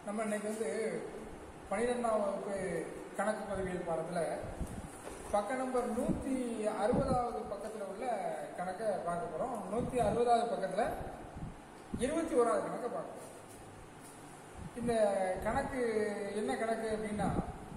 நம்ம இன்னைக்கு வந்து பனிரெண்டாம் வகுப்பு கணக்கு பதிவியல் பாடத்தில் பக்க நம்பர் நூற்றி அறுபதாவது பக்கத்தில் உள்ள கணக்கை பார்க்க போகிறோம் நூற்றி அறுபதாவது பக்கத்தில் இருபத்தி ஓராவது கணக்கை பார்க்க போறோம். இந்த கணக்கு என்ன கணக்கு அப்படின்னா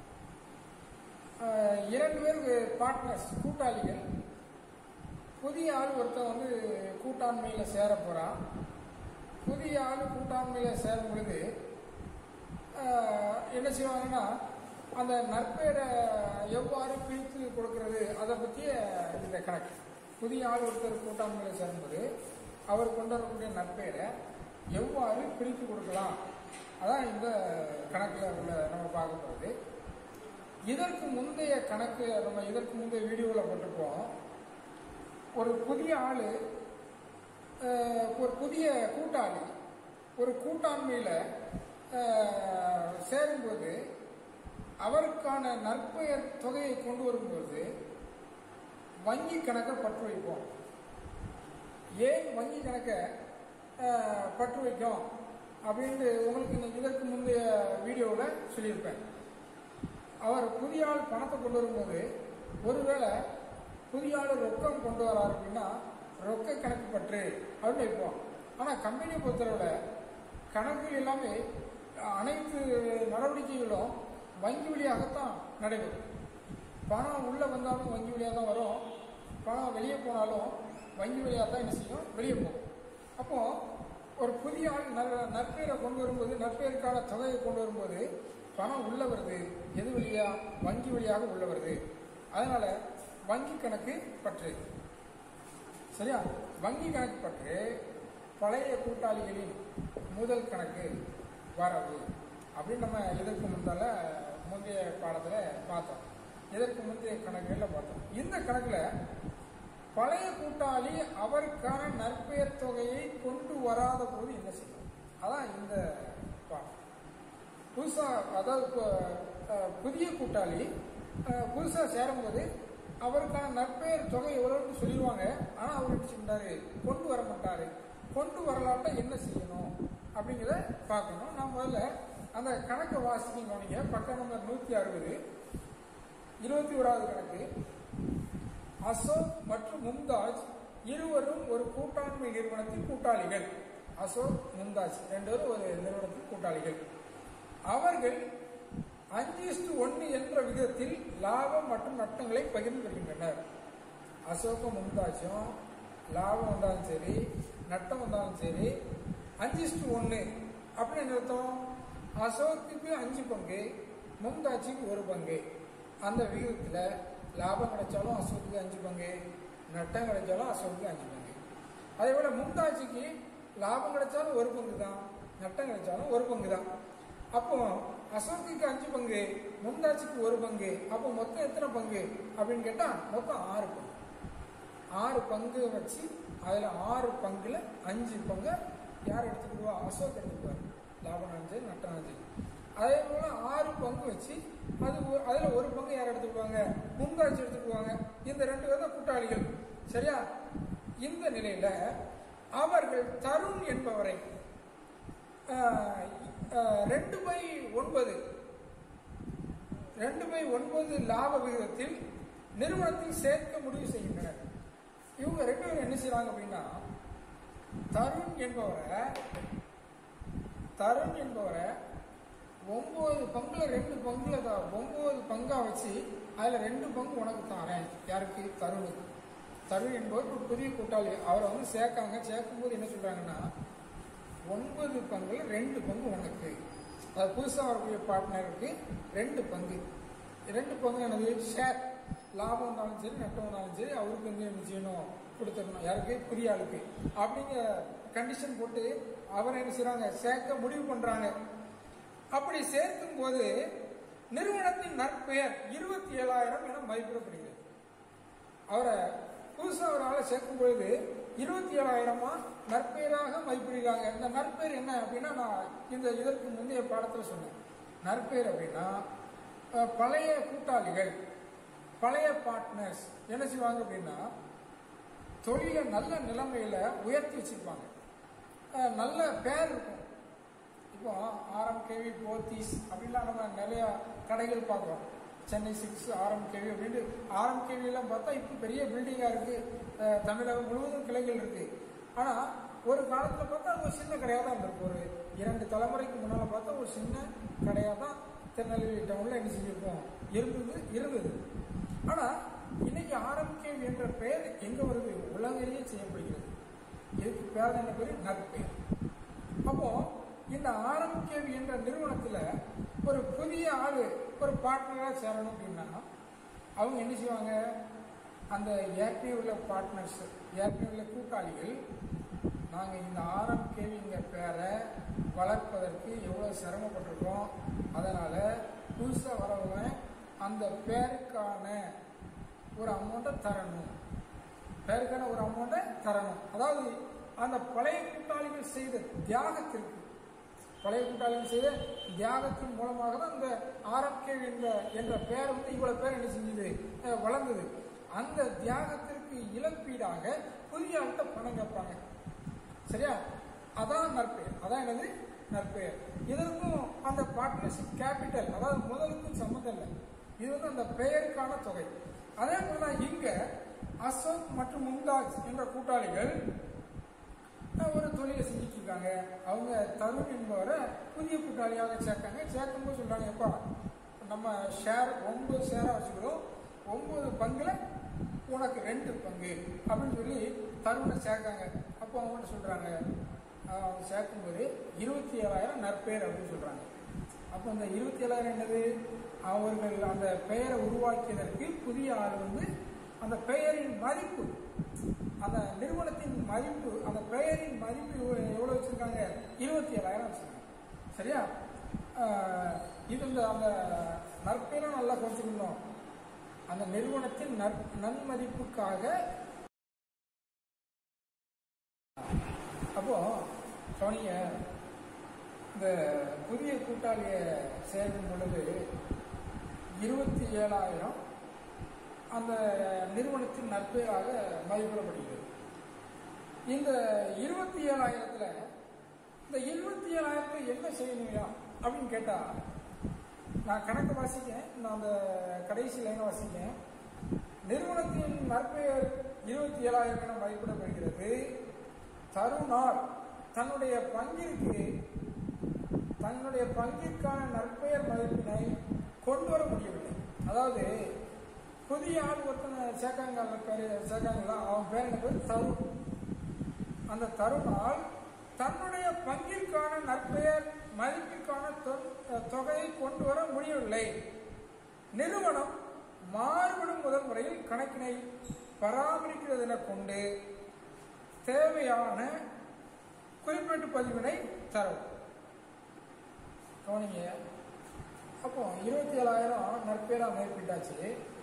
அஹ், இரண்டு பேர் பார்ட்னர்ஸ் கூட்டாளிகள் புதிய ஆள் ஒருத்தன் வந்து கூட்டாண்மையில் சேர போகிறான் புதிய ஆள் கூட்டாண்மையில் சேரும் பொழுது ஆஹ், என்ன செய்வாங்கன்னா அந்த நற்பெயரை எவ்வாறு பிரித்து கொடுக்கிறது அதை பற்றிய இந்த கணக்கு புதிய ஆள் ஒருத்தர் கூட்டாண்மையில் சேரும்போது அவர் கொண்டு வரக்கூடிய நற்பெயரை எவ்வாறு பிரித்து கொடுக்கலாம் அதான் இந்த கணக்கில் உள்ள நம்ம பார்க்க போகிறது இதற்கு முந்தைய கணக்கு நம்ம இதற்கு முந்தைய வீடியோவில் போட்டிருப்போம் ஒரு புதிய ஆள் ஒரு புதிய கூட்டாளி ஒரு கூட்டாண்மையில் சேரும்போது அவருக்கான நற்பெயர் தொகையை கொண்டு வரும்போது வங்கி கணக்கை பற்று வைப்போம் ஏன் வங்கி கணக்கை அஹ், பற்று வைக்கும் அப்படின்ட்டு உங்களுக்கு இந்த இதற்கு முந்தைய வீடியோவில் சொல்லியிருப்பேன் அவர் புதிய ஆள் பணத்தை கொண்டு வரும்போது ஒருவேளை புதிய ஆள் ரொக்கம் கொண்டு வரார் அப்படின்னா ரொக்க கணக்கு பற்று அப்படின்னு வைப்போம் ஆனால் கம்பெனியை பொறுத்தளவில் கணக்கு எல்லாமே அனைத்து நடவடிக்கைகளும் வங்கி வழியாகத்தான் நடைபெறும் பணம் உள்ளே வந்தாலும் வங்கி வழியாக தான் வரும் பணம் வெளியே போனாலும் வங்கி வழியாக தான் என்ன செய்யும் வெளியே போகும் அப்போ ஒரு புதிய ஆள் நற் நற்பெயரை கொண்டு வரும்போது நற்பெயருக்கான தொகையை கொண்டு வரும்போது பணம் உள்ள வருது எது வழியா வங்கி வழியாக உள்ள வருது அதனால வங்கி கணக்கு பற்று சரியா வங்கி கணக்கு பற்று பழைய கூட்டாளிகளின் முதல் கணக்கு வரவு அப்படின்னு நம்ம இதற்கு முந்தால முந்தைய பாடத்தில் பார்த்தோம் இதற்கு முந்தைய கணக்குகளில் பார்த்தோம் இந்த கணக்கில் பழைய கூட்டாளி அவருக்கான நற்பெயர் தொகையை கொண்டு வராத போது என்ன செய்யும் அதான் இந்த பாடம் புதுசா அதாவது இப்போ, அஹ், புதிய கூட்டாளி அஹ், புதுசா சேரும்போது அவருக்கான நற்பெயர் தொகை எவ்வளோன்னு சொல்லிடுவாங்க ஆனால் அவர் என்ன செய்யறாரு கொண்டு வர மாட்டாரு கொண்டு வரலாட்ட என்ன செய்யணும் அப்படிங்கிறத பார்க்கணும் நான் முதல்ல அந்த கணக்கை வாசிக்க கவனிங்க பக்கம் நம்பர் நூற்றி அறுபது இருபத்தி ஓராவது கணக்கு அசோக் மற்றும் மும்தாஜ் இருவரும் ஒரு கூட்டாண்மை நிறுவனத்தின் கூட்டாளிகள் அசோக் மும்தாஜ் ரெண்டு பேரும் ஒரு நிறுவனத்தின் கூட்டாளிகள் அவர்கள் அஞ்சு இஸ்டு ஒன்று என்ற விதத்தில் லாபம் மற்றும் நட்டங்களை பகிர்ந்து கொள்கின்றனர் அசோக்கும் மும்தாஜும் லாபம் வந்தாலும் சரி நட்டம் வந்தாலும் சரி அஞ்சு இஸ்டு ஒன்று அப்படின்னு என்ன அர்த்தம் அசோக்குக்கு அஞ்சு பங்கு மும்தாஜுக்கு ஒரு பங்கு அந்த விகிதத்தில் லாபம் கிடைச்சாலும் அசோக்குக்கு அஞ்சு பங்கு நட்டம் கிடைச்சாலும் அசோக்குக்கு அஞ்சு பங்கு அதே போல மும்தாஜுக்கு லாபம் கிடைச்சாலும் ஒரு பங்கு தான் நட்டம் கிடைச்சாலும் ஒரு பங்கு தான் அப்போ அசோக்குக்கு அஞ்சு பங்கு மும்தாஜுக்கு ஒரு பங்கு அப்போ மொத்தம் எத்தனை பங்கு அப்படின்னு கேட்டா மொத்தம் ஆறு பங்கு ஆறு பங்கு வச்சு அதுல ஆறு பங்குல அஞ்சு பங்கு யார் எடுத்துக்கிடுவா அசோக் எடுத்துக்குவார் லாபம் அஞ்சு நட்டம் அஞ்சு அதே போல ஆறு பங்கு வச்சு அது ஒரு- அதுல ஒரு பங்கு யார் எடுத்துக்குவாங்க மும்தாஜ் எடுத்துக்குவாங்க இந்த ரெண்டு பேரும் தான் கூட்டாளிகள் சரியா இந்த நிலையில அவர்கள் தருண் என்பவரை ஆஹ், ஆஹ், ரெண்டு பை ஒன்பது ரெண்டு பை ஒன்பது லாப விகிதத்தில் நிறுவனத்தில் சேர்க்க முடிவு செய்கின்றனர் இவங்க ரெண்டு பேரும் என்ன செய்றாங்க அப்படின்னா தருண் என்பவரை தருண் என்பவரை ஒன்பது பங்குல ரெண்டு பங்குல தான் ஒன்பது பங்கா வச்சு அதுல ரெண்டு பங்கு உனக்கு தாரேன் யாருக்கு தருணுக்கு தருண் என்பவர் ஒரு புதிய கூட்டாளி அவரை வந்து சேர்க்காங்க சேர்க்கும் போது என்ன சொல்றாங்கன்னா ஒன்பது பங்குல ரெண்டு பங்கு உனக்கு அது புதுசாக வரக்கூடிய பார்ட்னருக்கு ரெண்டு பங்கு ரெண்டு பங்கு என்னது ஷேர் லாபம் வந்தாலும் சரி நட்டம் வந்தாலும் சரி அவருக்கு வந்து என்ன செய்யணும் கொடுத்துடணும் யாருக்கு புதிய ஆளுக்கு அப்படிங்கிற கண்டிஷன் போட்டு அவரை என்ன செய்றாங்க சேர்க்க முடிவு பண்றாங்க அப்படி சேர்க்கும் போது நிறுவனத்தின் நற்பெயர் இருபத்தி ஏழாயிரம் என மதிப்பிடப்படுகிறது அவரை புதுசா ஒரு ஆளை சேர்க்கும் பொழுது இருபத்தி ஏழாயிரமா நற்பெயராக மதிப்பிடுகிறாங்க இந்த நற்பெயர் என்ன அப்படின்னா நான் இந்த இதற்கு முந்தைய பாடத்தில் சொன்னேன் நற்பெயர் அப்படின்னா அஹ், பழைய கூட்டாளிகள் பழைய பார்ட்னர்ஸ் என்ன செய்வாங்க அப்படின்னா தொழிலை நல்ல நிலைமையில உயர்த்தி வச்சிருப்பாங்க அஹ், நல்ல பேர் இருக்கும் இப்போ ஆரம் கேவி போத்தீஸ் அப்படின்லாம் நம்ம நிறைய கடைகள் பார்க்குறோம் சென்னை சிக்ஸ் ஆரம் கேவி அப்படின்ட்டு ஆரம் கேவியெல்லாம் பார்த்தா இப்போ பெரிய பில்டிங்காக இருக்குது தமிழகம் முழுவதும் கிளைகள் இருக்குது ஆனால் ஒரு காலத்தில் பார்த்தா அது ஒரு சின்ன கடையாக தான் இருந்திருக்கு ஒரு இரண்டு தலைமுறைக்கு முன்னால் பார்த்தா ஒரு சின்ன கடையாக தான் திருநெல்வேலி டவுனில் என்ன செஞ்சிருக்கோம் இருந்தது இருந்தது ஆனால் இன்னைக்கு ஆரம்பிக்க என்ற பெயர் எங்கே வருது உலகிலேயே செய்யப்படுகிறது இதுக்கு பேர் என்ன பேர் நற்பெயர் அப்போ இந்த ஆரம்பிக்க என்ற நிறுவனத்தில் ஒரு புதிய ஆள் ஒரு பார்ட்னராக சேரணும் அப்படின்னா அவங்க என்ன செய்வாங்க அந்த ஏற்கனவே உள்ள பார்ட்னர்ஸ் ஏற்கனவே உள்ள கூட்டாளிகள் நாங்கள் இந்த ஆரம்பிக்கவிங்க பேரை வளர்ப்பதற்கு எவ்வளோ சிரமப்பட்டிருக்கோம் அதனால் புதுசாக வரவங்க அந்த பேருக்கான ஒரு அமௌண்ட்டை தரணும் பேருக்கான ஒரு அமௌண்ட்டை தரணும் அதாவது அந்த பழைய கூட்டாளிகள் செய்த தியாகத்திற்கு பழைய கூட்டாளிகள் செய்த தியாகத்தின் மூலமாக தான் அந்த ஆரம்பிக்க என்ற என்ற பெயர் வந்து இவ்வளவு பேர் என்ன செஞ்சது அஹ் வளர்ந்தது அந்த தியாகத்திற்கு இழப்பீடாக புதிய ஆள்கிட்ட பணம் கேட்பாங்க சரியா அதான் நற்பெயர் அதான் என்னது நற்பெயர் இதற்கும் அந்த பார்ட்னர்ஷிப் கேபிட்டல் அதாவது முதலுக்கும் சம்மந்தம் இல்லை இது வந்து அந்த பெயருக்கான தொகை அதே போல இங்க அசோக் மற்றும் மும்தாஜ் என்ற கூட்டாளிகள் ஒரு தொழிலை செஞ்சுட்டு இருக்காங்க அவங்க தருண் என்பவரை புதிய கூட்டாளியாக சேர்க்காங்க சேர்க்கும்போது சொல்றாங்க எப்பா நம்ம ஷேர் ஒன்பது ஷேராக வச்சுக்கிறோம் ஒன்பது பங்குல உனக்கு ரெண்டு பங்கு அப்படின்னு சொல்லி தருணை சேர்க்காங்க அப்போ அவங்க சொல்றாங்க அவங்க சேர்க்கும்போது இருபத்தி ஏழாயிரம் நற்பெயர் அப்படின்னு சொல்றாங்க அப்போ அந்த இருபத்தி ஏழாயிரம் என்னது அவர்கள் அந்த பெயரை உருவாக்கியதற்கு புதிய ஆள் வந்து அந்த பெயரின் மதிப்பு அந்த நிறுவனத்தின் மதிப்பு அந்த பெயரின் மதிப்பு எவ்வளவு வச்சிருக்காங்க இருபத்தி ஏழாயிரம் வச்சிருக்காங்க சரியா ஆஹ் இது இந்த அந்த நற்பெயரும் நல்லா கொஞ்சிக்கணும் அந்த நிறுவனத்தின் நற் நன்மதிப்புக்காக அப்போ கவனிங்க இந்த புதிய கூட்டாளியை சேர்க்கும் பொழுது இருபத்தி ஏழாயிரம் அந்த நிறுவனத்தின் நற்பெயராக மதிப்பிடப்படுகிறது இந்த இருபத்தி ஏழாயிரத்துல இந்த இருபத்தி ஏழாயிரத்தை என்ன செய்யணுமையா அப்படின்னு கேட்டா நான் கணக்கு வாசிக்கேன் நான் அந்த கடைசி லைனை வாசிக்கேன் நிறுவனத்தின் நற்பெயர் இருபத்தி ஏழாயிரம் என மதிப்பிடப்படுகிறது தருணார் தன்னுடைய பங்கிற்கு தன்னுடைய பங்கிற்கான நற்பெயர் மதிப்பினை கொண்டு வர முடியவில்லை அதாவது புதிய ஆள் ஒருத்தனை சேர்க்காங்க பேரு சேர்க்காங்களா அவன் பேர் என்ன பேர் தருண் அந்த தருணால் தன்னுடைய பங்கிற்கான நற்பெயர் மதிப்பிற்கான தொ- தொகையை கொண்டு வர முடியவில்லை நிறுவனம் மாறுபடும் முதல் முறையில் கணக்கினை பராமரிக்கிறதென கொண்டு தேவையான குறிப்பீட்டு பதிவினை தரும் கவனிங்க அப்போ இருபத்தி ஏழாயிரம் நற்பேரா மேற்பிட்டாச்சு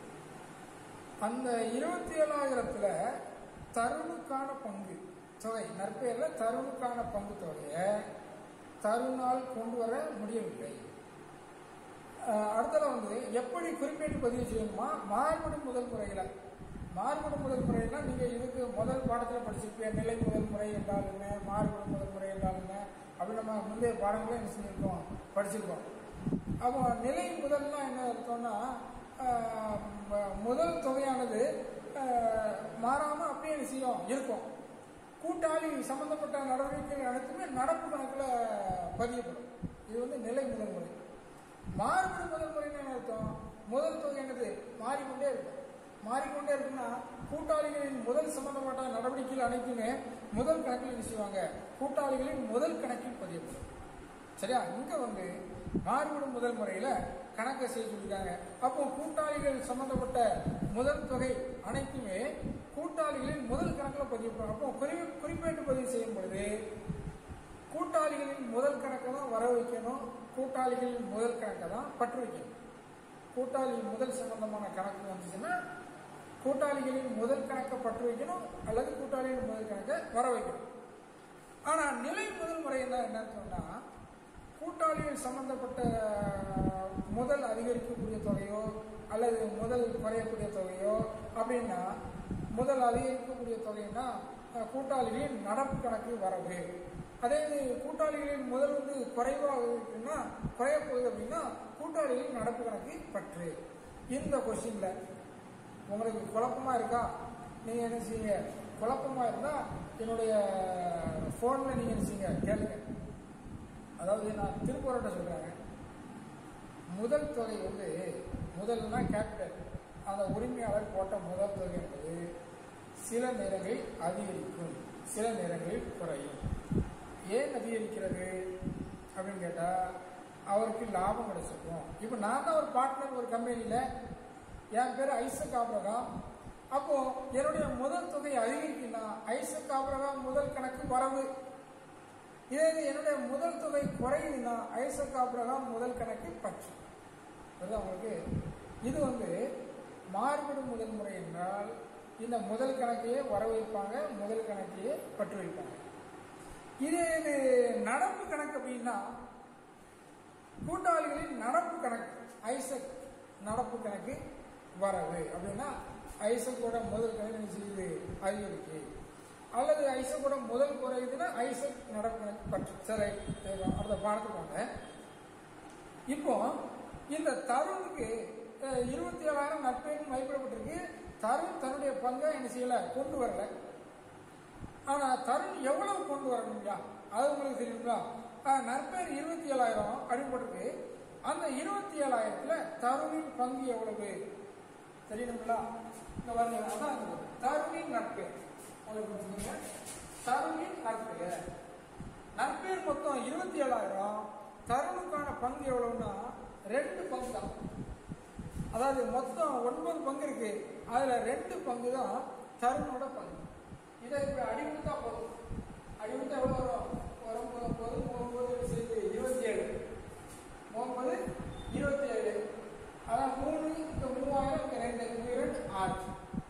அந்த இருபத்தி ஏழாயிரத்துல தருணுக்கான பங்கு தொகை நற்பெயர்ல தருணுக்கான பங்கு தொகையை தருணால் கொண்டு வர முடியவில்லை அஹ் அடுத்தது வந்து எப்படி குறிப்பேட்டு பதிவு செய்யணுமா மாறுபடும் முதல் முறையில மாறுபடும் முதல் முறையில நீங்க இதுக்கு முதல் பாடத்துல படிச்சிருப்பீங்க நிலை முதல் முறை என்றால் என்ன மாறுபடும் முதல் முறை என்றால் என்ன அப்படி நம்ம முந்தைய பாடங்களே என்ன செஞ்சிருக்கோம் படிச்சிருக்கோம் அப்போ நிலை முதல்னா என்ன அர்த்தம்னா ஆஹ், ம- முதல் தொகையானது ஆஹ், மாறாம அப்படியே என்ன செய்யும் இருக்கும் கூட்டாளி சம்பந்தப்பட்ட நடவடிக்கைகள் அனைத்துமே நடப்பு கணக்குல பதியப்படும் இது வந்து நிலை முதல் முறை மாறுபடும் முதல் முறைன்னு என்ன அர்த்தம் முதல் தொகை என்னது மாறிக்கொண்டே இருக்கும் மாறிக்கொண்டே இருக்குன்னா கூட்டாளிகளின் முதல் சம்பந்தப்பட்ட நடவடிக்கைகள் அனைத்துமே முதல் கணக்கில் என்ன செய்வாங்க கூட்டாளிகளின் முதல் கணக்கில் பதியப்படும் சரியா இங்க வந்து மாறுபடும் முதல் முறையில கணக்கை செய்ய சொல்லியிருக்காங்க அப்போ கூட்டாளிகள் சம்பந்தப்பட்ட முதல் தொகை அனைத்துமே கூட்டாளிகளின் முதல் கணக்கில் பதியப்படும் அப்போ குறி குறிப்பேட்டு பதிவு செய்யும் பொழுது கூட்டாளிகளின் முதல் கணக்கை தான் வர வைக்கணும் கூட்டாளிகளின் முதல் கணக்கை தான் பற்று வைக்கணும் கூட்டாளி முதல் சம்பந்தமான கணக்கு வந்துச்சுன்னா கூட்டாளிகளின் முதல் கணக்கை பற்று வைக்கணும் அல்லது கூட்டாளிகளின் முதல் கணக்கை வர வைக்கணும் ஆனா நிலை முதல் முறை என்ன என்னன்னு சொன்னா கூட்டாளிகள் சம்பந்தப்பட்ட முதல் அதிகரிக்கக்கூடிய தொகையோ அல்லது முதல் குறையக்கூடிய தொகையோ அப்படின்னா முதல் அதிகரிக்கக்கூடிய தொகைன்னா அஹ், கூட்டாளிகளின் நடப்பு கணக்கு வரவு அதே இது கூட்டாளிகளின் முதல் வந்து குறைவாக இருக்குன்னா குறைய போகுது அப்படின்னா கூட்டாளிகளின் நடப்பு கணக்கு பற்று இந்த கொஸ்டின்ல உங்களுக்கு குழப்பமா இருக்கா நீங்க என்ன செய்யுங்க குழப்பமா இருந்தா என்னுடைய போன்ல நீங்க என்ன செய்யுங்க கேளுங்க அதாவது நான் திருக்குறள்கிட்ட சொல்றேன் முதல் தொகை வந்து முதல்னா கேபிட்டல் அந்த உரிமையாளர் போட்ட முதல் தொகை என்பது சில நேரங்களில் அதிகரிக்கும் சில நேரங்களில் குறையும் ஏன் அதிகரிக்கிறது அப்படின்னு கேட்டா அவருக்கு லாபம் கிடைச்சிருக்கும் இப்போ நான் தான் ஒரு பார்ட்னர் ஒரு கம்பெனியில் என் பேர் ஐசக் ஆப்ரகாம் அப்போ என்னுடைய முதல் தொகை அதிகரிக்குன்னா ஐசக் ஆப்ரகாம் முதல் கணக்கு வரவு இதே இது என்னுடைய முதல் தொகை குறையுதுன்னா ஐசக் ஆப்ரகாம் முதல் கணக்கு பற்று புரியுதா உங்களுக்கு இது வந்து மாறுபடும் முதல் முறை என்றால் இந்த முதல் கணக்கையே வர வைப்பாங்க முதல் கணக்கையே பற்று வைப்பாங்க இதே இது நடப்பு கணக்கு அப்படின்னா கூட்டாளிகளின் நடப்பு கணக்கு ஐசக் நடப்பு கணக்கு வரவு அப்படின்னா ஐசக்கோட முதல் கணக்கு என்ன செய்யுது அதிகரிக்கு அல்லது ஐசக்கோட முதல் குறையுதுன்னா ஐசக் நடப்பு கணக்கு பற்று சரி தேவை. அடுத்த பாடத்துக்கு வாங்க இப்போ இந்த தருணுக்கு அஹ், இருபத்தி ஏழாயிரம் நற்பெயர் மதிப்பிடப்பட்டிருக்கு தருண் தன்னுடைய பங்கை என்ன செய்யல கொண்டு வரல ஆனா தருண் எவ்வளவு கொண்டு வரணும்யா அது உங்களுக்கு தெரியுங்களா அஹ், நற்பெயர் இருபத்தி ஏழாயிரம் அடிபட்டிருக்கு அந்த இருபத்தி ஏழாயிரத்துல தருணின் பங்கு எவ்வளவு தெரியணுங்களா இந்த பாருங்க அதான் இது. தருணின் நற்பெயர் உங்களுக்கு புரிஞ்சுக்கங்க. தருணின் நற்பெயர் நற்பேர் மொத்தம் இருபத்தி ஏழாயிரம் தருணுக்கான பங்கு எவ்வளவுன்னா ரெண்டு பங்கு தான் அதாவது மொத்தம் ஒன்பது பங்கு இருக்கு அதுல ரெண்டு பங்கு தான் தருணோட பங்கு இதை இப்ப அடிமுத்தா போதும் அடிமுத்தா எவ்வளவு வரும் வரும் ஒன்பது ஒன்பது சேர்த்து இருபத்தி ஏழு ஒன்பது இருபத்தி ஏழு அதான் மூணு இந்த மூவாயிரம் இங்க ரெண்டு இங்க ரெண்டு ஆறு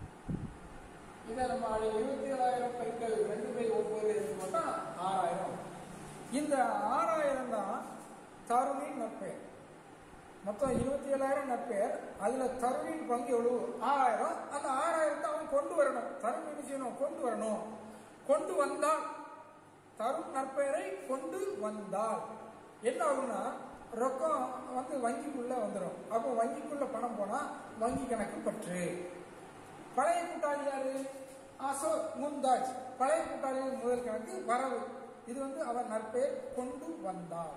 இதை நம்ம இருபத்தி ஏழாயிரம் பெருக்கள் ரெண்டு பை ஒன்பது போட்டா ஆறாயிரம் இந்த ஆறாயிரம் தான் தருணின் நற்பெயர் மொத்தம் இருபத்தி ஏழாயிரம் நற்பெயர் அதுல தருணின் பங்கு எவ்வளவு ஆறாயிரம் அந்த ஆறாயிரத்தை அவன் கொண்டு வரணும் தருண் என்ன செய்யணும் கொண்டு வரணும் கொண்டு வந்தால் தருண் நற்பெயரை கொண்டு வந்தால் என்ன ஆகும்னா ரொக்கம் வந்து வங்கிக்குள்ள வந்துடும் அப்போ வங்கிக்குள்ள பணம் போனா வங்கி கணக்கு பற்று பழைய கூட்டாளி யாரு அசோக் மும்தாஜ் பழைய கூட்டாளியின் முதல் கணக்கு வரவு இது வந்து அவர் நற்பெயர் கொண்டு வந்தார்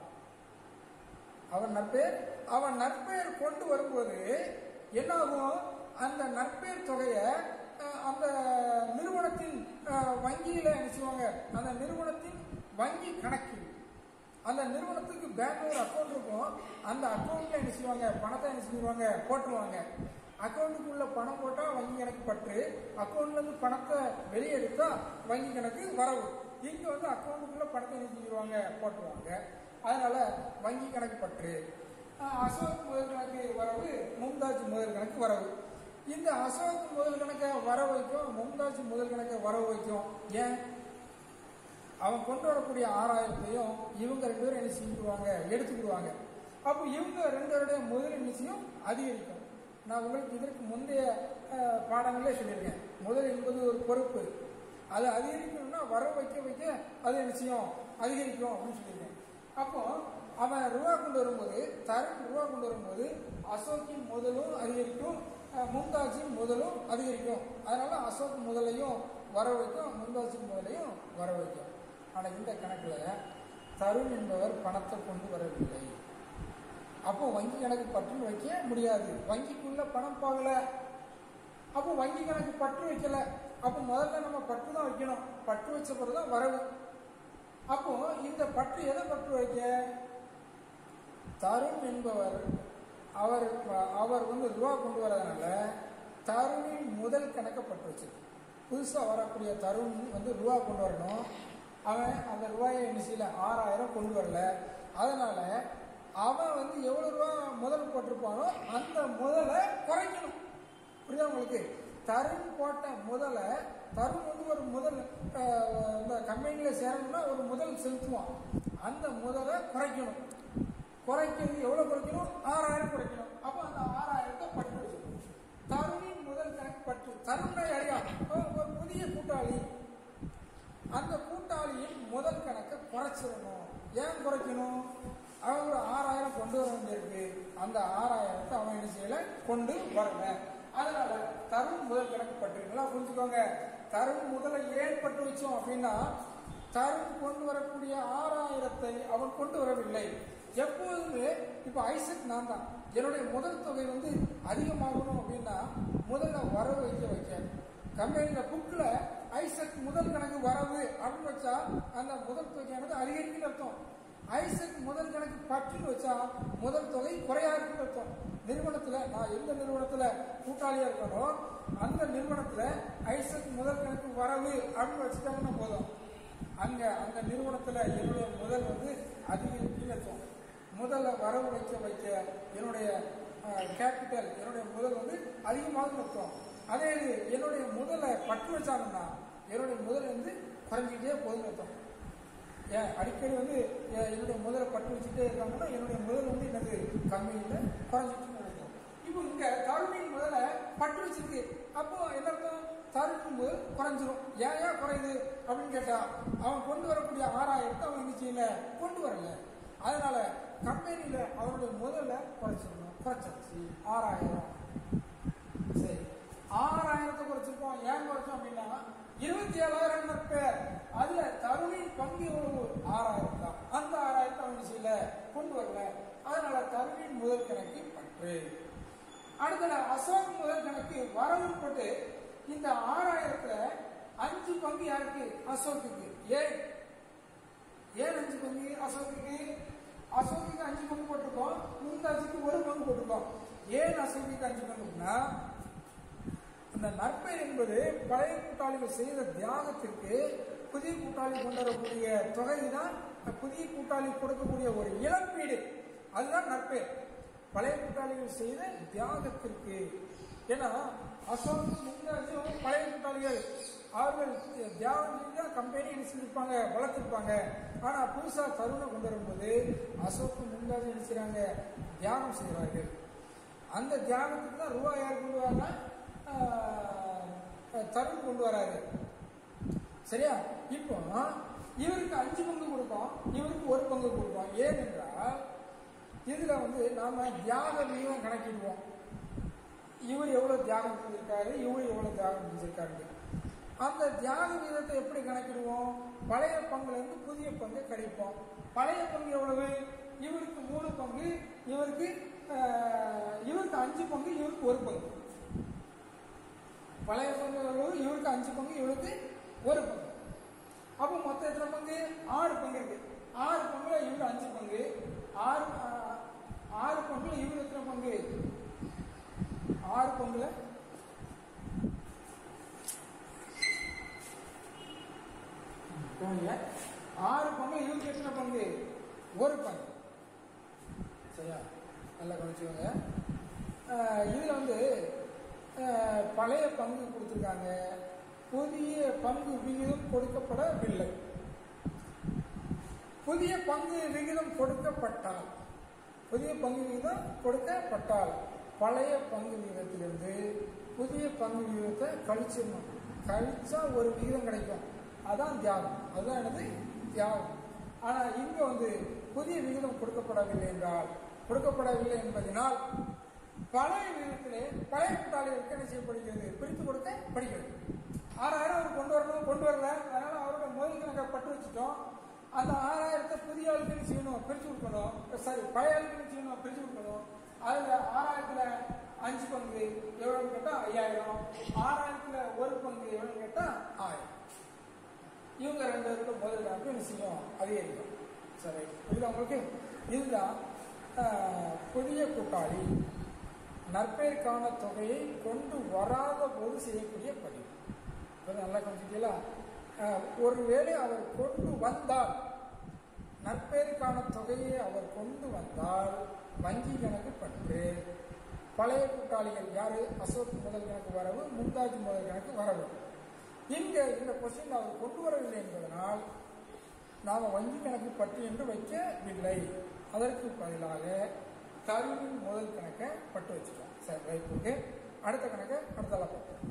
அவன் நற்பெயர் அவன் நற்பெயர் கொண்டு வரும்போது என்ன ஆகும் அந்த நற்பெயர் தொகையை அஹ், அந்த நிறுவனத்தின் அஹ், வங்கியில என்ன செய்வாங்க அந்த நிறுவனத்தின் வங்கி கணக்கில் அந்த நிறுவனத்துக்கு பேங்க்ல ஒரு அக்கௌண்ட் இருக்கும் அந்த அக்கௌண்ட்ல என்ன செய்வாங்க பணத்தை என்ன செய்வாங்க போட்டுருவாங்க அக்கௌண்ட்டுக்குள்ள பணம் போட்டா வங்கி கணக்கு பற்று அக்கௌண்ட்ல இருந்து பணத்தை வெளியே எடுத்தா வங்கி கணக்கு வரவு இங்க வந்து அக்கௌண்ட்டுக்குள்ள பணத்தை என்ன செஞ்சிருவாங்க போட்டுருவாங்க அதனால வங்கி கணக்கு பற்று அஹ் அசோக் முதல் கணக்கு வரவு மும்தாஜ் முதல் கணக்கு வரவு இந்த அசோக் முதல் கணக்கை வர வைக்கும் மும்தாஜ் முதல் கணக்கை வர வைக்கும் ஏன் அவன் கொண்டு வரக்கூடிய ஆறாயிரத்தையும் இவங்க ரெண்டு பேரும் என்ன செஞ்சுடுவாங்க எடுத்துக்கிடுவாங்க அப்போ இவங்க ரெண்டு பேருடைய முதல் எண்ணிக்கையும் அதிகரிக்கும் நான் உங்களுக்கு இதற்கு முந்தைய அஹ், பாடங்களே சொல்லியிருக்கேன் முதல் என்பது ஒரு பொறுப்பு அது அதிகரிக்கணும்னா வர வைக்க வைக்க அது என்ன செய்யும் அதிகரிக்கும் அப்படின்னு சொல்லியிருக்கேன் அப்போ அவன் ரூபா கொண்டு வரும்போது தருண் ரூபா கொண்டு வரும்போது அசோக்கின் முதலும் அதிகரிக்கும் அஹ், மும்தாஜின் முதலும் அதிகரிக்கும் அதனால அசோக் முதலையும் வர வைக்கும் மும்தாஜின் முதலையும் வர வைக்கும் ஆனா இந்த கணக்குல தருண் என்பவர் பணத்தை கொண்டு வரவில்லை அப்போ வங்கி கணக்கு பற்று வைக்க முடியாது வங்கிக்குள்ள பணம் போகல அப்போ வங்கி கணக்கு பற்று வைக்கல அப்போ முதல்ல நம்ம பற்று தான் வைக்கணும் பற்று வச்ச பிறகு தான் வரவு அப்போ இந்த பற்று எதை பற்று வைக்க தருண் என்பவர் அவர் அவர் வந்து ரூபா கொண்டு வரதுனால தருணின் முதல் கணக்கை பற்று வச்சிருக்கு புதுசாக வரக்கூடிய தருண் வந்து ரூபா கொண்டு வரணும் அவன் அந்த ரூபாயை என்ன செய்யல ஆறாயிரம் கொண்டு வரல அதனால அவன் வந்து எவ்வளவு ரூபா முதல் போட்டிருப்பானோ அந்த முதலை குறைக்கணும் புரியுதா உங்களுக்கு தருண் போட்ட முதல தருண் வந்து ஒரு முதல் அஹ், இந்த கம்பெனியில் சேரணும்னா ஒரு முதல் செலுத்துவான் அந்த முதலை குறைக்கணும் குறைக்கிறது எவ்வளவு குறைக்கணும் ஆறாயிரம் குறைக்கணும் அப்போ அந்த ஆறாயிரத்தை பற்று வச்சுக்கணும் தருணின் முதல் கணக்கு பற்று தருணை அறியா ஒரு புதிய கூட்டாளி அந்த கூட்டாளியின் முதல் கணக்கை குறை குறைச்சிடணும் ஏன் குறைக்கணும் அவன் ஒரு ஆறாயிரம் கொண்டு வர வேண்டியிருக்கு அந்த ஆறாயிரத்தை அவன் என்ன செய்யல கொண்டு வரல அதனால தரும் முதல் கணக்கு பற்றுங்களா புரிஞ்சுக்கோங்க தரும் முதலை ஏன் பட்டு வச்சோம் அப்படின்னா தரும் கொண்டு வரக்கூடிய ஆறாயிரத்தை அவன் கொண்டு வரவில்லை எப்போதுமே இப்ப ஐசக் நான் தான் என்னுடைய முதல் தொகை வந்து அதிகமாகணும் அப்படின்னா முதல்ல வரவு வைக்க வைக்க கம்பெனியில புக்ல ஐசக் முதல் கணக்கு வரவு அப்படின்னு வச்சா அந்த முதல் தொகையானது அதிகரிக்குன்னு அர்த்தம் ஐசக் முதல் கணக்கு பற்றுன்னு வச்சா முதல் தொகை குறையா இருக்குன்னு அர்த்தம் நிறுவனத்துல நான் எந்த நிறுவனத்துல கூட்டாளியா இருக்கனோ அந்த நிறுவனத்துல ஐசக் முதல் கணக்கு வரவு அப்படின்னு வச்சுட்டாங்கன்னா போதும் அங்க அந்த நிறுவனத்துல என்னுடைய முதல் வந்து அதிகரிக்குன்னு அர்த்தம் முதல்ல வரவு வைக்க வைக்க என்னுடைய கேபிட்டல் என்னுடைய முதல் வந்து அதிகமாக இருக்கும் அதே இது என்னுடைய முதலை பட்டு வச்சாங்கன்னா என்னுடைய முதல் வந்து குறைஞ்சிக்கிட்டே போகுதுன்னு அர்த்தம் ஏன் அடிக்கடி வந்து எ- என்னுடைய முதலை பட்டு வச்சுட்டே இருக்காங்கன்னா என்னுடைய முதல் வந்து என்னது கம்பெனியில் குறைஞ்சிட்டு இருக்கும் இப்போ இங்க தருணின் முதல்ல பட்டு வச்சிருக்கு அப்போ என்ன அர்த்தம் தருணின் முதல் குறைஞ்சிரும் ஏன் ஏன் குறையுது அப்படின்னு கேட்டா அவன் கொண்டு வரக்கூடிய ஆறாயிரத்தை அவன் என்ன செய்யல கொண்டு வரல அதனால கம்பெனியில அவனுடைய முதல்ல குறைச்சிடணும் குறைச்சாச்சு ஆறாயிரம் சரி ஆறாயிரத்தை குறைச்சிருக்கோம் ஏன் குறைச்சோம் அப்படின்னா இருபத்தி ஏழாயிரம் பேர் அதுல தருணின் பங்கு எவ்வளவு ஆறாயிரம் தான் அந்த ஆறாயிரத்தை அவங்க செய்யல கொண்டு வரல அதனால தருணின் முதல் கணக்கு பற்று அடுத்தது அசோக் முதல் கணக்கு வரவு போட்டு இந்த ஆறாயிரத்துல அஞ்சு பங்கு யாருக்கு அசோக்குக்கு ஏன் ஏன் அஞ்சு பங்கு அசோக்குக்கு அசோக்குக்கு அஞ்சு பங்கு போட்டிருக்கோம் முந்தாஜுக்கு ஒரு பங்கு போட்டிருக்கோம் ஏன் அசோக்குக்கு அஞ்சு பங்குன்னா இந்த நற்பெயர் என்பது பழைய கூட்டாளிகள் செய்த தியாகத்திற்கு புதிய கூட்டாளி கொண்டு வரக்கூடிய தொகை தான் புதிய கூட்டாளி கொடுக்கக்கூடிய ஒரு இழப்பீடு அதுதான் நற்பெயர் பழைய கூட்டாளிகள் செய்த தியாகத்திற்கு ஏன்னா அசோக் முன்னாச்சும் பழைய கூட்டாளிகள் அவர்கள் தியாகம் செஞ்சு தான் கம்பெனி என்ன செஞ்சிருப்பாங்க வளர்த்துருப்பாங்க ஆனா புதுசா தருணை கொண்டு வரும்போது அசோக் முன்னாடி என்ன செய்றாங்க தியாகம் செய்கிறார்கள் அந்த தியாகத்துக்கு தான் ரூபாய் யார் கொண்டு வராங்க தருண் கொண்டு வராரு சரியா இப்போ இவருக்கு அஞ்சு பங்கு கொடுப்போம் இவருக்கு ஒரு பங்கு கொடுப்போம் ஏனென்றால் இதுல வந்து நாம தியாக விகிதம் கணக்கிடுவோம் இவர் எவ்வளவு தியாகம் செஞ்சிருக்காரு இவர் எவ்வளவு தியாகம் செஞ்சிருக்காரு அந்த தியாக விகிதத்தை எப்படி கணக்கிடுவோம் பழைய பங்குல இருந்து புதிய பங்கு கழிப்போம் பழைய பங்கு எவ்வளவு இவருக்கு மூணு பங்கு இவருக்கு ஆஹ், இவருக்கு அஞ்சு பங்கு இவருக்கு ஒரு பங்கு பழைய பங்கு எவ்வளவு இவருக்கு அஞ்சு பங்கு இவருக்கு ஒரு பங்கு அப்போ மொத்தம் எத்தனை பங்கு ஆறு பங்கு இருக்கு ஆறு பங்குல இவரு அஞ்சு பங்கு ஆறு ஆஹ், ஆறு பங்குல இவரு எத்தனை பங்கு ஆறு பங்குல கவனிங்க. ஆறு பங்கு இவருக்கு எத்தனை பங்கு ஒரு பங்கு சரியா நல்லா கவனிச்சுக்கோங்க ஆஹ் இதுல வந்து ஆஹ் பழைய பங்கு கொடுத்துருக்காங்க புதிய பங்கு விகிதம் கொடுக்கப்படவில்லை புதிய பங்கு விகிதம் கொடுக்கப்பட்டால் புதிய பங்கு விகிதம் கொடுக்கப்பட்டால் பழைய பங்கு விகிதத்திலிருந்து புதிய பங்கு விகிதத்தை கழிச்சிடணும் கழிச்சா ஒரு விகிதம் கிடைக்கும் அதான் தியாகம் அதுதான் என்னது தியாகம் ஆனா இங்க வந்து புதிய விகிதம் கொடுக்கப்படவில்லை என்றால் கொடுக்கப்படவில்லை என்பதனால் பழைய விகிதத்திலே பழைய கூட்டாளிகளுக்கு என்ன செய்யப்படுகிறது பிரித்து கொடுக்க படுகிறது ஆறாயிரம் அவர் கொண்டு வரணும் கொண்டு வரல அதனால அவரோட முதல் கணக்கை பட்டு வச்சுட்டோம் அந்த ஆறாயிரத்தை புதிய ஆளுக்கு என்ன செய்யணும் பிரிச்சு கொடுக்கணும் சாரி பழைய ஆளுக்கு என்ன செய்யணும் பிரிச்சு கொடுக்கணும் அதுல ஆறாயிரத்துல அஞ்சு பங்கு எவ்வளவு கேட்டா ஐயாயிரம் ஆறாயிரத்துல ஒரு பங்கு எவ்வளவு கேட்டா ஆயிரம் இவங்க ரெண்டு பேருக்கும் முதல் கணக்கு என்ன செய்யும் அதிகரிக்கும் சரி புரியுதா உங்களுக்கு இதுதான் ஆஹ், புதிய கூட்டாளி நற்பெயருக்கான தொகையை கொண்டு வராத போது செய்யக்கூடிய பதிவு இப்ப நல்லா கொஞ்சிட்டீங்களா ஒருவேளை அவர் கொண்டு வந்தால் நற்பெயருக்கான தொகையை அவர் கொண்டு வந்தால் வங்கி கணக்கு பற்று பழைய கூட்டாளிகள் யாரு அசோக் முதல் கணக்கு வரவு மும்தாஜ் முதல் கணக்கு வரவு இங்க இந்த கொஸ்டின் அவர் கொண்டு வரவில்லை என்பதனால் நாம வங்கி கணக்கு பற்று என்று வைக்கவில்லை அதற்கு பதிலாக தருவின் முதல் கணக்கை பட்டு வச்சுட்டோம் சரி ரைட் ஓகே அடுத்த கணக்கை அடுத்தால பார்ப்போம்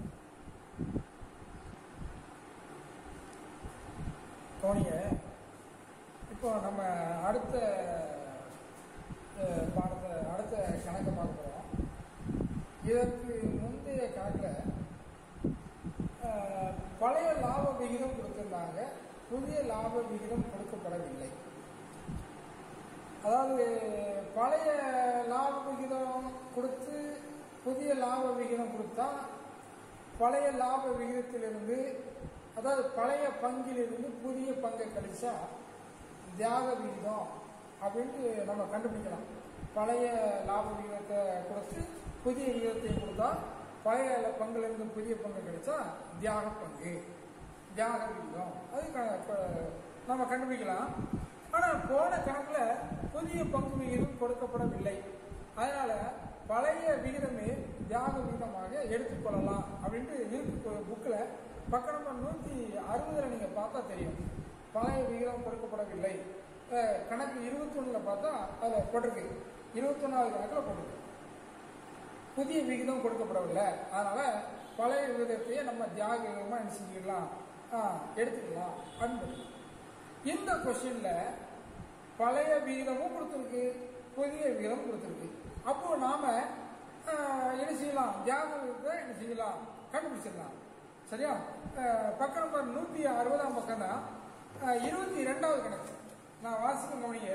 கவனிங்க இப்போ நம்ம அடுத்த அஹ், பாடத்தை அடுத்த கணக்கை பார்க்க போகிறோம் இதற்கு முந்தைய கணக்கில் அஹ், பழைய லாப விகிதம் கொடுத்திருந்தாங்க புதிய லாப விகிதம் கொடுக்கப்படவில்லை அதாவது பழைய லாப விகிதம் கொடுத்து புதிய லாப விகிதம் கொடுத்தா பழைய லாப விகிதத்திலிருந்து அதாவது பழைய பங்கிலிருந்து புதிய பங்கை கழிச்சா தியாக விகிதம் அப்படின்ட்டு நம்ம கண்டுபிடிக்கலாம் பழைய லாப விகிதத்தை கொடுத்து புதிய விகிதத்தை கொடுத்தா பழைய பங்குலேருந்து புதிய பங்கு கிடைச்சா தியாக பங்கு தியாக விகிதம் அது க- க- நம்ம கண்டுபிடிக்கலாம் ஆனால் போன கணக்கில் புதிய பங்கு விகிதம் கொடுக்கப்படவில்லை அதனால பழைய விகிதமே தியாக விகிதமாக எடுத்துக்கொள்ளலாம் அப்படின்ட்டு இருக்கு புக்கில் பக்கம் நம்பர் நூற்றி அறுபதில் நீங்கள் பார்த்தா தெரியும் பழைய விகிதம் கொடுக்கப்படவில்லை அஹ் கணக்கு இருபத்தொன்னில் பார்த்தா அதில் போட்டிருக்கு இருபத்தொன்னாவது கணக்கில் போட்டிருக்கு புதிய விகிதம் கொடுக்கப்படவில்லை அதனால பழைய விகிதத்தையே நம்ம தியாக விகிதமாக என்ன செஞ்சுக்கலாம் ஆ, எடுத்துக்கலாம் அன்பு இந்த கொஸ்டின்ல பழைய விகிதமும் கொடுத்துருக்கு புதிய விகிதமும் கொடுத்துருக்கு அப்போ நாம ஆ, என்ன செய்யலாம் தியாக விகிதத்தை என்ன செய்யலாம் கண்டுபிடிச்சிடலாம் சரியா ஆ, பக்கம் நம்பர் நூத்தி அறுபதாம் பக்கம் தான் இருபத்தி ரெண்டாவது கணக்கு நான் வாசிக்க கவனிங்க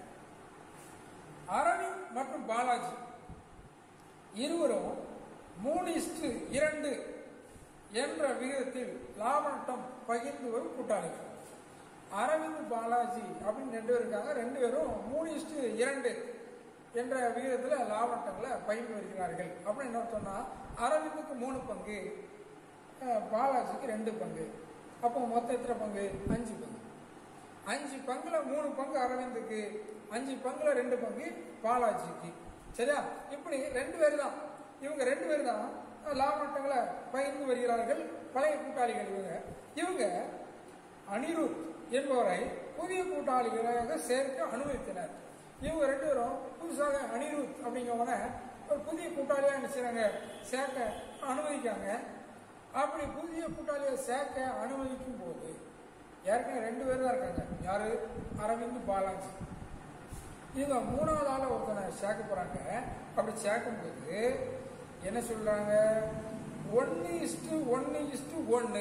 அரவிந்த் மற்றும் பாலாஜி இருவரும் மூணு இஸ்டு இரண்டு என்ற விகிதத்தில் லாப நட்டம் பகிர்ந்து வரும் கூட்டாளிகள் அரவிந்த் பாலாஜி அப்படின்னு ரெண்டு பேர் இருக்காங்க ரெண்டு பேரும் மூணு இஸ்டு இரண்டு என்ற விகிதத்தில் லாப நட்டங்களை பகிர்ந்து வருகிறார்கள் அப்படின்னு என்ன சொன்னா அரவிந்துக்கு மூணு பங்கு அஹ், பாலாஜிக்கு ரெண்டு பங்கு அப்போ மொத்தம் எத்தனை பங்கு அஞ்சு பங்கு அஞ்சு பங்குல மூணு பங்கு அரவிந்துக்கு அஞ்சு பங்குல ரெண்டு பங்கு பாலாஜிக்கு சரியா இப்படி ரெண்டு பேர் தான் இவங்க ரெண்டு பேர் தான் லாப நட்டங்களை பகிர்ந்து வருகிறார்கள் பழைய கூட்டாளிகள் இவங்க இவங்க அனிருத் என்பவரை புதிய கூட்டாளிகளாக சேர்க்க அனுமதித்தனர் இவங்க ரெண்டு பேரும் புதுசாக அனிருத் அப்படிங்கிறவன ஒரு புதிய கூட்டாளியா என்ன செய்றாங்க சேர்க்க அனுமதிக்காங்க அப்படி புதிய கூட்டாளியை சேர்க்க அனுமதிக்கும் போது ஏற்கனவே ரெண்டு பேர் தான் இருக்காங்க யாரு அரவிந்த் பாலாஜி இவங்க மூணாவது ஆள ஒருத்தனை சேர்க்க போறாங்க அப்படி சேர்க்கும்போது என்ன சொல்றாங்க ஒன்னு இஸ்டு ஒன்னு இஸ்டு ஒன்னு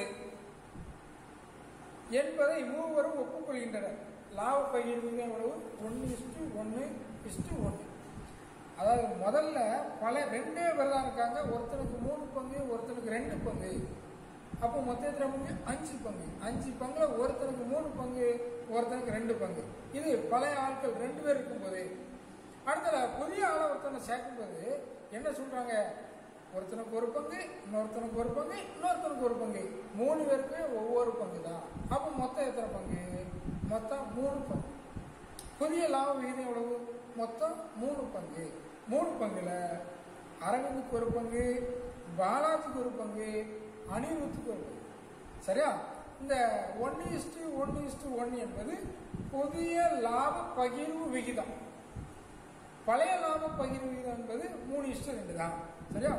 என்பதை மூவரும் ஒப்புக்கொள்கின்றனர் லாப பகிர்வு எவ்வளவு ஒன்னு இஸ்டு ஒன்னு இஸ்டு ஒன்னு அதாவது முதல்ல பல ரெண்டே பேர் தான் இருக்காங்க ஒருத்தனுக்கு மூணு பங்கு ஒருத்தனுக்கு ரெண்டு பங்கு அப்போ மொத்தம் எத்தனை பங்கு அஞ்சு பங்கு அஞ்சு பங்குல ஒருத்தனுக்கு மூணு பங்கு ஒருத்தனுக்கு ரெண்டு பங்கு இது பழைய ஆட்கள் ரெண்டு பேர் இருக்கும்போது அடுத்தல புதிய ஆளை ஒருத்தனை சேர்க்கும்போது என்ன சொல்றாங்க ஒருத்தனுக்கு ஒரு பங்கு இன்னொருத்தனுக்கு ஒரு பங்கு இன்னொருத்தனுக்கு ஒரு பங்கு மூணு பேருக்கு ஒவ்வொரு பங்கு தான் அப்போ மொத்தம் எத்தனை பங்கு மொத்தம் மூணு பங்கு புதிய லாப விகிதம் எவ்வளவு மொத்தம் மூணு பங்கு மூணு பங்குல அரவிந்துக்கு ஒரு பங்கு பாலாஜிக்கு ஒரு பங்கு அனிருத்துக்கு ஒரு பங்கு சரியா இந்த ஒன்னு இஸ்டு ஒன்னு இஸ்டு ஒன்னு என்பது புதிய லாப பகிர்வு விகிதம் பழைய லாப பகிர்வு விகிதம் என்பது மூணு இஸ்டு ரெண்டு தான் சரியா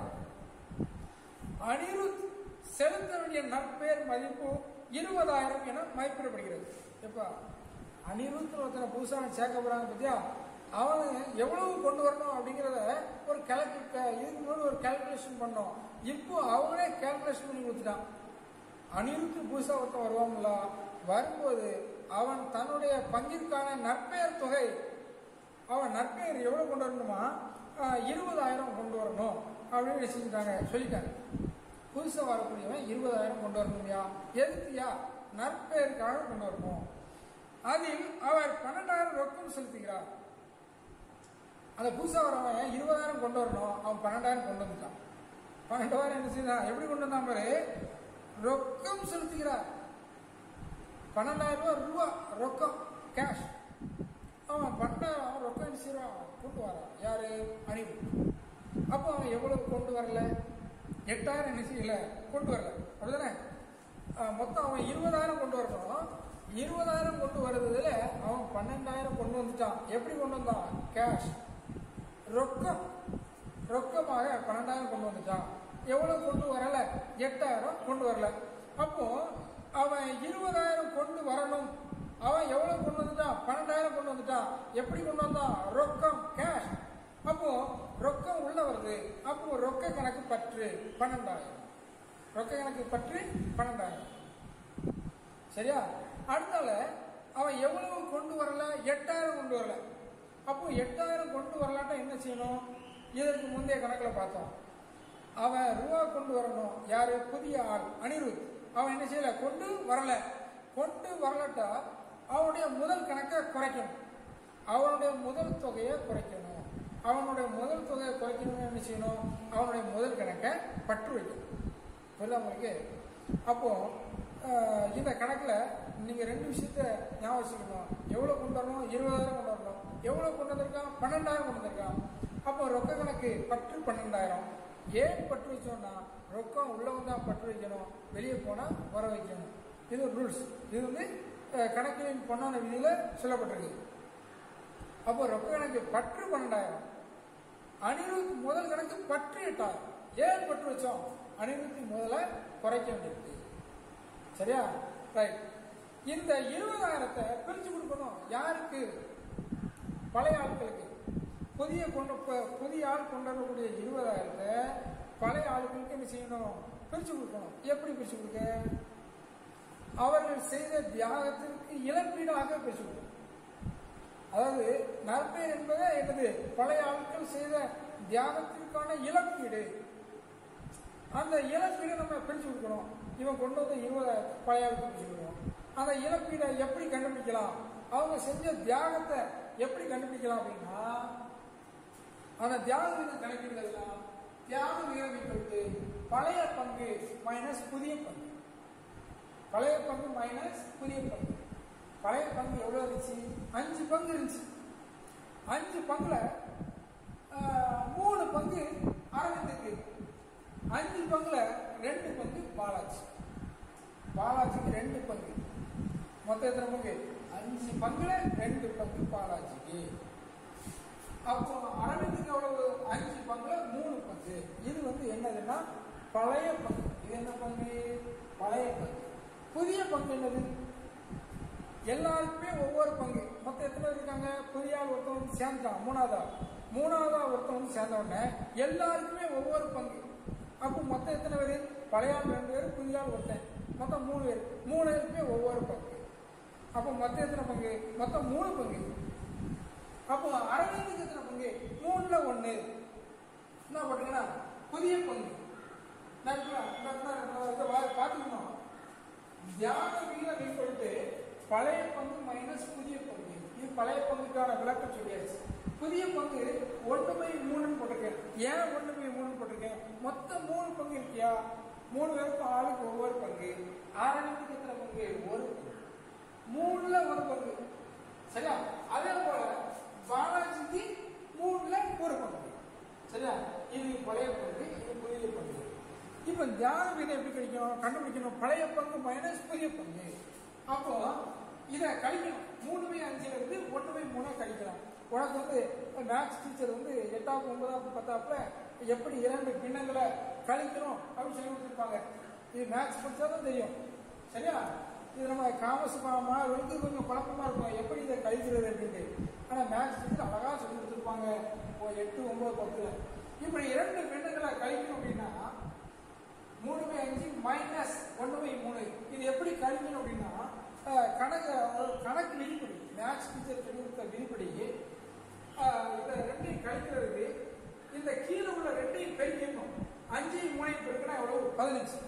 அனிருத் செலுத்த வேண்டிய நற்பெயர் மதிப்பு இருபதாயிரம் என மதிப்பிடப்படுகிறது எப்ப அனிருத் ஒருத்தனை புதுசாக சேர்க்க போறாங்க பத்தியா அவன் எவ்வளவு கொண்டு வரணும் அப்படிங்கிறத ஒரு கேல்குலேட் இதுக்கு முன்னாடி ஒரு கால்குலேஷன் பண்ணோம் இப்போ அவங்களே கால்குலேஷன் பண்ணி கொடுத்துட்டான் அனிருத்து புதுசா ஒருத்தன் வருவான்ல வரும்போது அவன் தன்னுடைய பங்கிற்கான நற்பெயர் தொகை அவன் நற்பெயர் எவ்வளவு கொண்டு வரணுமா ஆஹ், இருபதாயிரம் கொண்டு வரணும் அப்படின்னு செஞ்சுட்டாங்க சொல்லிட்டாங்க புதுசா வரக்கூடியவன் இருபதாயிரம் கொண்டு வரணும்யா எதுக்குயா நற்பெயருக்காக கொண்டு வரணும் அதில் அவர் பன்னெண்டாயிரம் ரொக்கம் செலுத்துகிறார் அந்த புதுசா வரவன் இருபதாயிரம் கொண்டு வரணும் அவன் பன்னெண்டாயிரம் கொண்டு வந்துட்டான் பன்னெண்டாயிரம் என்ன செய்தான் எப்படி கொண்டு வந்தான் பாரு ரொக்கம் செலுத்துகிறார் பன்னெண்டாயிரம் ரூபாய் ரூபா ரொக்கம் கேஷ் அவன் பன்னெண்டாயிரம் அவன் ரொக்கம் என்ன செய்வான் கொண்டு வரான் யாரு அணிவு அப்போ அவன் எவ்வளவு கொண்டு வரல எட்டாயிரம் என்ன செய்யல கொண்டு வரல அப்படிதானே ஆஹ் மொத்தம் அவன் இருபதாயிரம் கொண்டு வரணும் இருபதாயிரம் கொண்டு வர்றதுல அவன் பன்னெண்டாயிரம் கொண்டு வந்துட்டான் எப்படி கொண்டு வந்தான் கேஷ் ரொக்கம் ரொக்கமாக பன்னெண்டாயிரம் கொண்டு வந்துட்டான் எவ்வளவு கொண்டு வரல எட்டாயிரம் கொண்டு வரல அப்போ அவன் இருபதாயிரம் கொண்டு வரணும் அவன் எவ்வளவு கொண்டு வந்துட்டான் பன்னெண்டாயிரம் கொண்டு வந்துட்டான் எப்படி கொண்டு வந்தான் ரொக்கம் கேஷ் அப்போ ரொக்கம் உள்ள வருது அப்போ ரொக்க கணக்கு பற்று பன்னெண்டாயிரம் ரொக்க கணக்கு பற்று பன்னெண்டாயிரம் சரியா அடுத்தால அவன் எவ்வளவு கொண்டு வரல எட்டாயிரம் கொண்டு வரல அப்போ எட்டாயிரம் கொண்டு வரலாட்டா என்ன செய்யணும் இதற்கு முந்தைய கணக்கில் பார்த்தோம் அவன் ரூபா கொண்டு வரணும் யாரு புதிய ஆள் அனிருத் அவன் என்ன செய்யல கொண்டு வரல கொண்டு வரலட்டா அவனுடைய முதல் கணக்கை குறைக்கணும் அவனுடைய முதல் தொகையை குறைக்கணும் அவனுடைய முதல் தொகையை குறைக்கணும்னு என்ன செய்யணும் அவனுடைய முதல் கணக்கை பற்று வைக்கணும் புரியுதா உங்களுக்கு அப்போ அஹ், இந்த கணக்கில் நீங்கள் ரெண்டு விஷயத்த ஞாபகம் வச்சுக்கணும் எவ்வளோ கொண்டு வரணும் இருபதாயிரம் கொண்டு வரணும் எவ்வளோ கொண்டு வந்திருக்கான் பன்னெண்டாயிரம் கொண்டு வந்திருக்கான் அப்போ ரொக்க கணக்கு பற்று பன்னெண்டாயிரம் ஏன் பற்று வச்சோம்னா ரொக்கம் உள்ளவங்க தான் பற்று வைக்கணும் வெளியே போனால் வர வைக்கணும் இது ரூல்ஸ் இது வந்து அஹ், கணக்கின் பொன்னான விதியில் சொல்லப்பட்டிருக்கு அப்போ ரொக்க கணக்கு பற்று பன்னெண்டாயிரம் அனிருத் முதல் கணக்கு பற்று எட்டாயிரம் ஏன் பற்று வச்சோம் அனிருத்தி முதல்ல குறைக்க வேண்டியிருக்கு சரியா ரைட் இந்த இருபதாயிரத்தை பிரிச்சு கொடுக்கணும் யாருக்கு பழைய ஆட்களுக்கு புதிய கொண்டு ப- புதிய ஆள் கொண்டு வரக்கூடிய இருபதாயிரத்தை பழைய ஆட்களுக்கு என்ன செய்யணும் பிரிச்சு கொடுக்கணும் எப்படி பிரிச்சு கொடுக்க அவர்கள் செய்த தியாகத்திற்கு இழப்பீடாக பிரிச்சு கொடுக்கணும் அதாவது நற்பெயர் என்பது என்னது பழைய ஆட்கள் செய்த தியாகத்திற்கான இழப்பீடு அந்த இழப்பீடை நம்ம பிரிச்சு கொடுக்கணும் இவன் கொண்டு வந்த இருபதாயிரம் பழைய ஆளுக்கு பிரிச்சு கொடுக்கணும் அந்த இழப்பீடை எப்படி கண்டுபிடிக்கலாம் அவங்க செஞ்ச தியாகத்தை எப்படி கண்டுபிடிக்கலாம் அப்படின்னா அந்த தியாக விகிதம் கணக்கிடுதல்லாம் தியாக விகிதம் பொறுத்து பழைய பங்கு மைனஸ் புதிய பங்கு பழைய பங்கு மைனஸ் புதிய பங்கு பழைய பங்கு எவ்வளவு இருந்துச்சு அஞ்சு பங்கு இருந்துச்சு அஞ்சு பங்குல ஆஹ், மூணு பங்கு அரவிந்துக்கு அஞ்சு பங்குல ரெண்டு பங்கு பாலாஜி பாலாஜிக்கு ரெண்டு பங்கு மொத்தம் எத்தனை பங்கு அஞ்சு பங்குல ரெண்டு பங்கு பாலாஜிக்கு அப்போ அரவிந்துக்கு எவ்வளவு அஞ்சு பங்குல மூணு பங்கு இது வந்து என்னதுன்னா பழைய பங்கு இது என்ன பங்கு பழைய பங்கு புதிய பங்கு என்னது எல்லாருக்குமே ஒவ்வொரு பங்கு மொத்தம் எத்தனை பேர் இருக்காங்க புதிய ஆள் ஒருத்தன் வந்து சேர்ந்துட்டான் மூணாவதா மூணாவதா ஒருத்தன் வந்து சேர்ந்த உடனே எல்லாருக்குமே ஒவ்வொரு பங்கு அப்போ மொத்தம் எத்தனை பேர் பழைய ஆள் ரெண்டு பேர் புதிய ஆள் ஒருத்தன் மொத்தம் மூணு பேர் மூணு பேருக்குமே ஒவ்வொரு பங்கு அப்போ மொத்தம் எத்தனை பங்கு மொத்தம் மூணு பங்கு அப்போ அரவிந்துக்கு எத்தனை பங்கு மூணுல ஒண்ணு என்ன பண்ணுறீங்கன்னா புதிய பங்கு நான் இப்ப- நான் இப்ப- நான் இதை வா- பார்த்துக்கணும் தியாக விகிதம் ஈக்குவல்ட்டு பழைய பங்கு மைனஸ் புதிய பங்கு இது பழைய பங்குக்கான விளக்கம் சொல்லியாச்சு புதிய பங்கு ஒன்று பை மூணுன்னு போட்டிருக்கேன் ஏன் ஒன்று பை மூணுன்னு போட்டிருக்கேன் மொத்தம் மூணு பங்கு இருக்கியா மூணு பேருக்கும் ஆளுக்கு ஒவ்வொரு பங்கு ஆரம்பிக்கு எத்தனை பங்கு ஒரு பங்கு மூணுல ஒரு பங்கு சரியா அதே போல பாலாஜிக்கு மூணுல ஒரு பங்கு சரியா இது பழைய பங்கு இது புதிய பங்கு இப்ப தியாக விகிதம் எப்படி கிடைக்கும் கண்டுபிடிக்கணும் பழைய பங்கு மைனஸ் புதிய பங்கு அப்போ இதை கழிக்கணும் மூணு பை அஞ்சுல இருந்து ஒன்று பை மூணா கழிக்கலாம் உனக்கு வந்து மேக்ஸ் டீச்சர் வந்து எட்டாவது ஒன்பதாவது பத்தாப்புல எப்படி இரண்டு பின்னங்களை கழிக்கணும் அப்படின்னு சொல்லி கொடுத்துருப்பாங்க இது மேக்ஸ் படிச்சா தான் தெரியும் சரியா இது நம்ம காமர்ஸ் மாணவர்களுக்கு கொஞ்சம் குழப்பமா இருக்கும் எப்படி இதை கழிக்கிறது அப்படின்ட்டு ஆனா மேக்ஸ் டீச்சர் அழகா சொல்லி கொடுத்துருப்பாங்க ஓ, எட்டு ஒன்பது பத்துல இப்படி இரண்டு பின்னங்களை கழிக்கணும் அப்படின்னா மூணு பை அஞ்சு மைனஸ் ஒன்று பை மூணு இது எப்படி கழிக்கணும் அப்படின்னா அஹ், கணக்கு அதாவது கணக்கு விதிப்படி மேக்ஸ் டீச்சர் சொல்லி கொடுத்த விதிப்படி அஹ், இந்த ரெண்டையும் கழிக்கிறதுக்கு இந்த கீழே உள்ள ரெண்டையும் பெருக்கணும் அஞ்சையும் மூணையும் பெருக்கினா எவ்வளவு பதினஞ்சு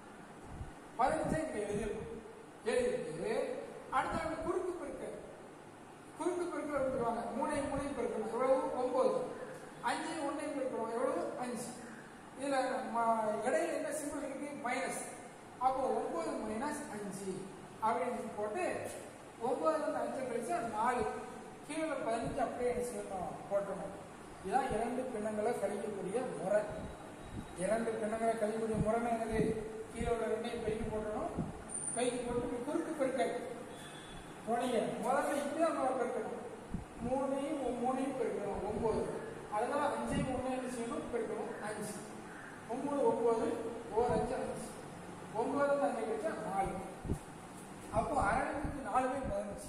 பதினஞ்சை இங்க எழுதிடணும் எழுதிட்டு அடுத்த அந்த குறுக்கு பெருக்கல் குறுக்கு பெருக்கல் எடுத்துருவாங்க மூணையும் மூணையும் பெருக்கணும் எவ்வளவு ஒன்பது அஞ்சையும் ஒன்றையும் பெருக்கணும் எவ்வளவு அஞ்சு இதுல ம- இடையில என்ன சிம்பிள் இருக்கு மைனஸ் அப்போ ஒன்பது மைனஸ் அஞ்சு அப்படின்னு போட்டு ஒன்பதுல இருந்து அஞ்சு கழிச்சா நாலு கீழே பதினஞ்சு அப்படியே என்ன செய்யணும் போட்டணும் இதான் இரண்டு பின்னங்களை கழிக்கக்கூடிய முறை இரண்டு பின்னங்களை கழிக்கக்கூடிய முறைன்னு என்னது கீழே உள்ள ரெண்டையும் பெருக்கி போட்டணும் பெருக்கி போட்டு இப்படி குறுக்கு பெருக்கல் போனீங்க முதல்ல இப்படிதான் நம்ம பெருக்கணும் மூணையும் ஒ- மூணையும் பெருக்கணும் ஒன்பது அதனால அஞ்சையும் ஒன்றையும் என்ன செய்யணும் பெருக்கணும் அஞ்சு ஒன்பது ஒன்பது ஓர் அஞ்சு அஞ்சு ஒன்பது அஞ்சு கிடைச்சா நாலு அப்போ அரவிந்துக்கு நாலு பை பதினஞ்சு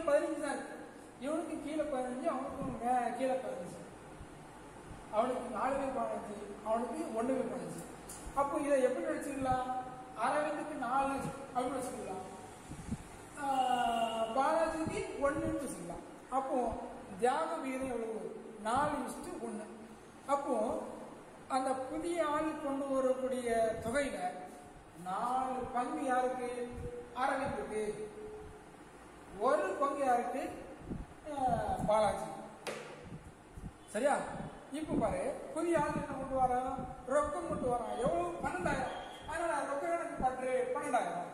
பதினஞ்சு தான் இருக்கு இவனுக்கு கீழே பதினஞ்சு அவனுக்கும் மே- கீழே பதினஞ்சு அவனுக்கு நாலு பேர் பதினஞ்சு அவனுக்கு ஒன்று பேர் பதினஞ்சு அப்போ இதை எப்படி வச்சுக்கலாம் அரவிந்துக்கு நாலு அப்படின்னு வச்சுக்கலாம் ஆஹ் பாலாஜிக்கு ஒன்றுன்னு வச்சுக்கலாம் அப்போ தியாக விகிதம் எவ்வளவு நாலு இஸ்டு ஒன்று அப்போ அந்த புதிய ஆள் கொண்டு வரக்கூடிய தொகையில நாலு பங்கு யாருக்கு அரவிந்துக்கு ஒரு பங்கு யாருக்கு ஆஹ் பாலாஜி சரியா இப்ப பாரு புதிய ஆள் என்ன கொண்டு வரான் ரொக்கம் கொண்டு வரான் எவ்வளவு பன்னெண்டாயிரம் அதனால ரொக்கம் எனக்கு பற்று பன்னெண்டாயிரம்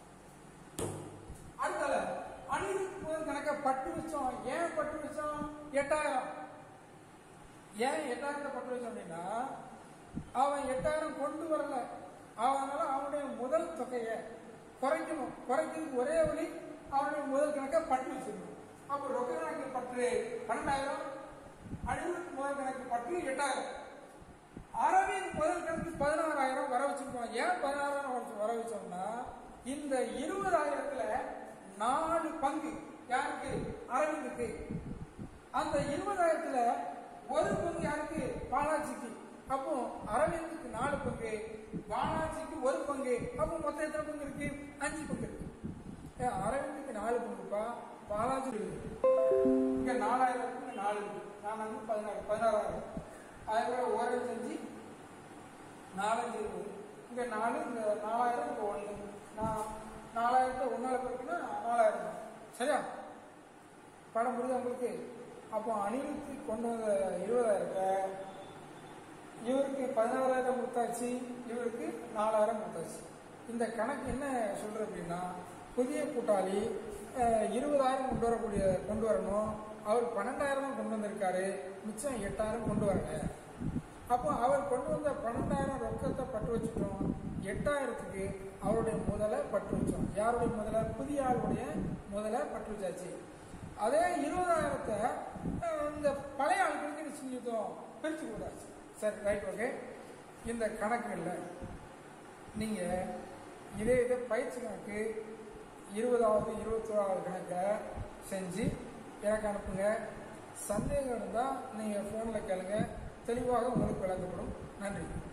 அடுத்தல அனிருத் முதல் கணக்க பட்டு வச்சோம் ஏன் பட்டு வச்சோம் எட்டாயிரம் ஏன் எட்டாயிரத்தை பட்டு வச்சோம் அப்படின்னா அவன் எட்டாயிரம் கொண்டு வரல அதனால அவனுடைய முதல் தொகையை குறைக்கணும் குறைக்கிறதுக்கு ஒரே வழி அவனுடைய முதல் கணக்கை பட்டு வச்சிடணும் அப்போ ரொக்க கணக்கு பற்று பன்னெண்டாயிரம் அனிருத் முதல் கணக்கு பற்று எட்டாயிரம் அரவிந்த் முதல் கணக்கு பதினாறாயிரம் வர வச்சிருக்கோம் ஏன் பதினாறாயிரம் வர- வர வச்சோம்னா இந்த இருபதாயிரத்துல நாலு பங்கு யாருக்கு அரவிந்துக்கு அந்த இருபதாயிரத்துல ஒரு பங்கு யாருக்கு பாலாஜிக்கு அப்போ அரவிந்துக்கு நாலு பங்கு பாலாஜிக்கு ஒரு பங்கு அப்போ மொத்தம் எத்தனை பங்கு இருக்கு அஞ்சு பங்கு இருக்கு ஏ, அரவிந்துக்கு நாலு பங்குப்பா பாலாஜி இருக்கு. இங்க நாலாயிரம் இருக்கு இங்க நாலு இருக்கு நான் வந்து பதினாறு பதினாறாயிரம் அதுக்கப்புறம் ஒரு அஞ்சு நாலஞ்சு இருபது இங்க நாலு இந்த நாலாயிரம் இங்க ஒண்ணு நான் நாலாயிரத்தை ஒன்னால பெருக்குன்னா நாலாயிரம் தான். சரியா படம் புரியுதா உங்களுக்கு அப்போ அனிருத்தி கொண்டு வந்த இருபதாயிரத்தை இவருக்கு பதினாறாயிரம் கொடுத்தாச்சு இவருக்கு நாலாயிரம் கொடுத்தாச்சு இந்த கணக்கு என்ன சொல்றது அப்படின்னா புதிய கூட்டாளி அஹ், இருபதாயிரம் கொண்டு வரக்கூடிய கொண்டு வரணும் அவர் பன்னெண்டாயிரம் தான் கொண்டு வந்திருக்காரு மிச்சம் எட்டாயிரம் கொண்டு வரல அப்போ அவர் கொண்டு வந்த பன்னெண்டாயிரம் ரொக்கத்தை பட்டு வச்சுட்டோம் எட்டாயிரத்துக்கு அவருடைய முதலை பட்டு வச்சோம் யாருடைய முதல புதிய ஆளுடைய முதலை பட்டு வச்சாச்சு அதே இருபதாயிரத்தை அஹ், இந்த பழைய ஆளுக்கு என்ன செஞ்சுட்டோம் பிரிச்சு கொடுத்தாச்சு சரி ரைட் ஓகே இந்த கணக்குகளில் நீங்கள் இதே இதை பயிற்சி கணக்கு இருபதாவது இருபத்தோராவது கணக்கை செஞ்சு எனக்கு அனுப்புங்க சந்தேகம் இருந்தால் நீங்கள் ஃபோனில் கேளுங்க தெளிவாக உங்களுக்கு விளக்கப்படும் நன்றி